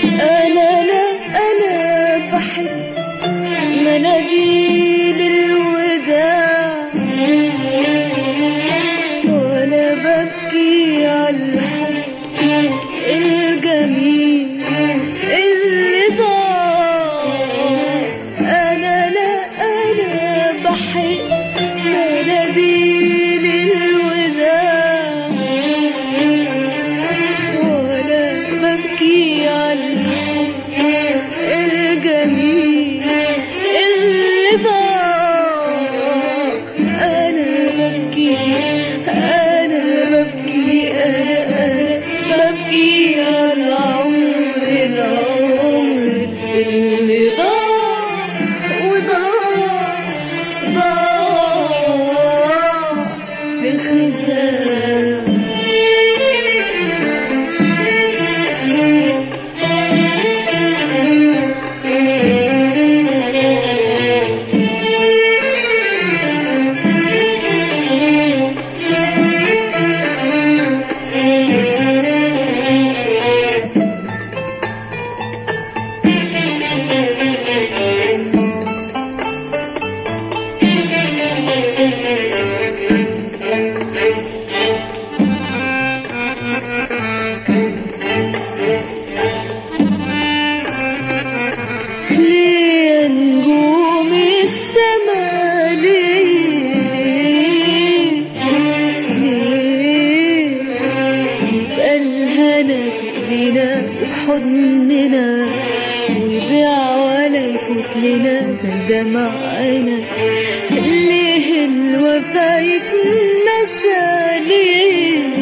أنا لا أنا بحب مناديل الوداع وأنا ببكي على الحب الجميل اللي ضاع أنا لا أنا بحب مناديل الوداع وأنا ببكي على الحب الجميل اللي ضاع أنا ببكي أنا ببكي أنا أنا ببكي على عمر العمر اللي ضاع وضاع ضاع في خدام ليه نجوم السما ليه ليه يبقى الهنا في ايدينا وفي حضننا ويضيع ولا يفوت لنا ندم عينا ليه الوفا يتنسى ليه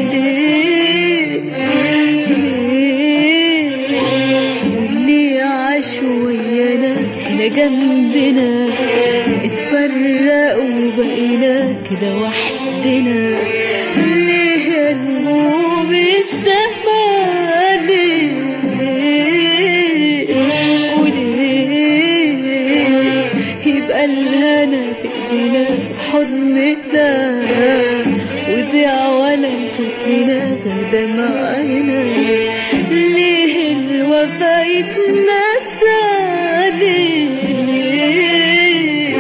ليه واللي عاش ويانا هنا جنبنا اتفرقوا وبقينا كده وحدنا ليه يا نجوم السما ليه وليه يبقى الهنا في ايدينا في حضننا ويضيع ولا يفوت لنا غير دمعنا ليه الوفا يتنسى ليه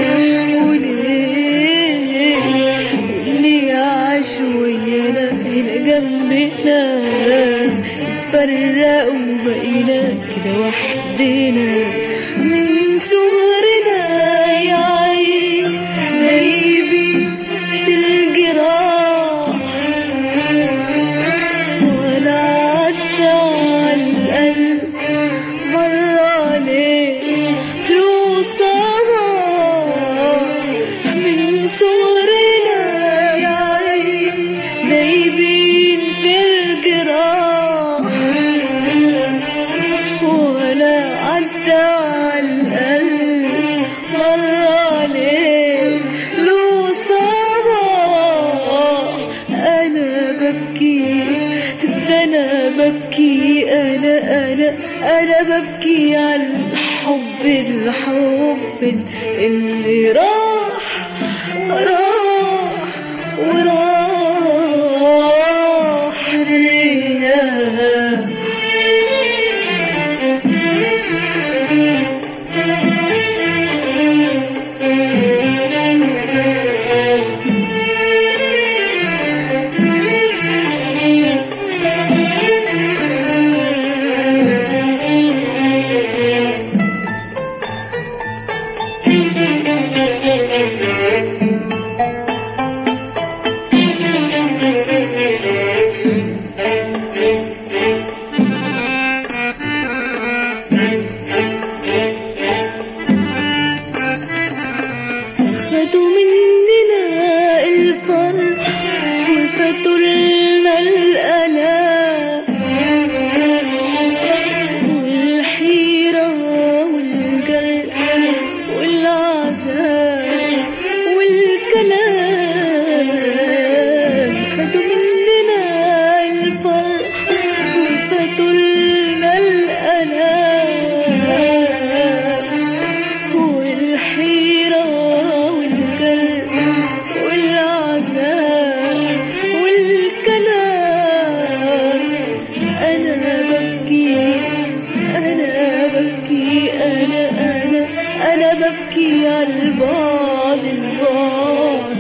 وليه واللي عاش ويانا هنا جنبنا اتفرقوا وبقينا كده وحدنا من صغرنا يا عين غايبين في الجراح ولا عدى على القلب مرة ليه له صباح من صغرنا يا عين نايبين في الجراح ولا عدى على القلب مرة ليه له صباح أنا ببكي ده أنا ببكي أنا أنا أنا ببكي على الحب الحب اللي راح راح وراح الرياح ببكي على البعد البعد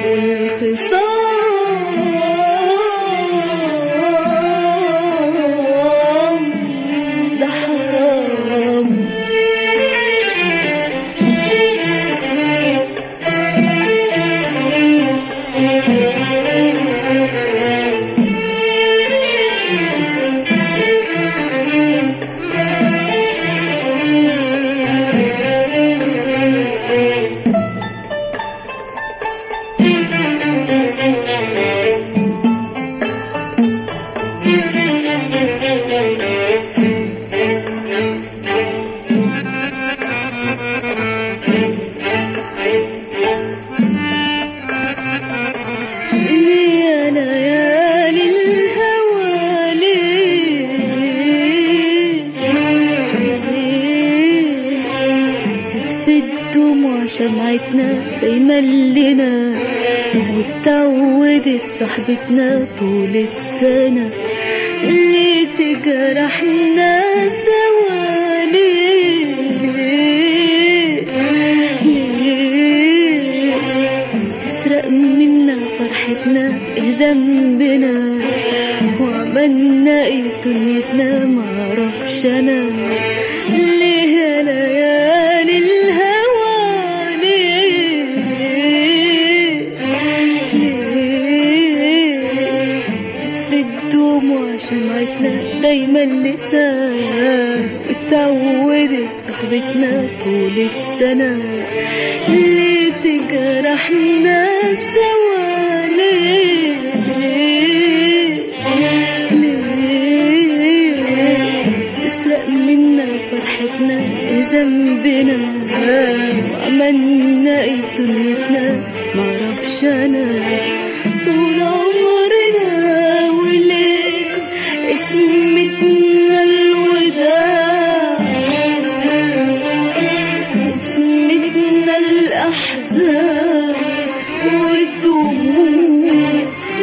والخصام ده حرام ليه ليالي الهوى ليه ليه تطفي الدموع شمعتنا دايما لنا واتعودت صاحبتنا طول السنة ليه تجرحنا سوا ليه ليه تسرق منا فرحتنا ايه ذنبنا وعملنا ايه في دنيتنا معرفش انا ليه يا ليالي الهوى ليه ليه تطفي الدموع شمعتنا دايما لنا اتعودت صاحبتنا طول السنة ليه تجرحنا سوا ليه ليه تسرق منا فرحتنا ايه ذنبنا وعملنا ايه في دنيتنا معرفش انا طول عمرنا وليه اسمتنا الوداع اسمتنا الأحزان والدموع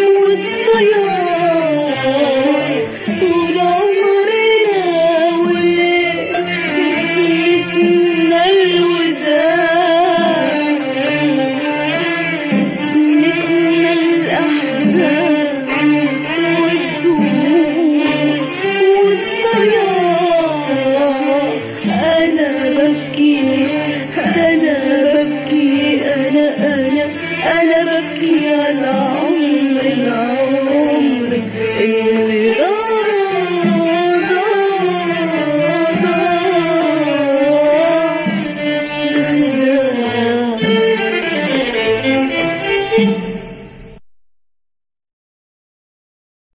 والضياع طول عمرنا وليه اسمتنا الوداع اسمتنا الأحزان والدموع والضياع أنا ببكي أنا ببكي أنا أنا أنا ببكي على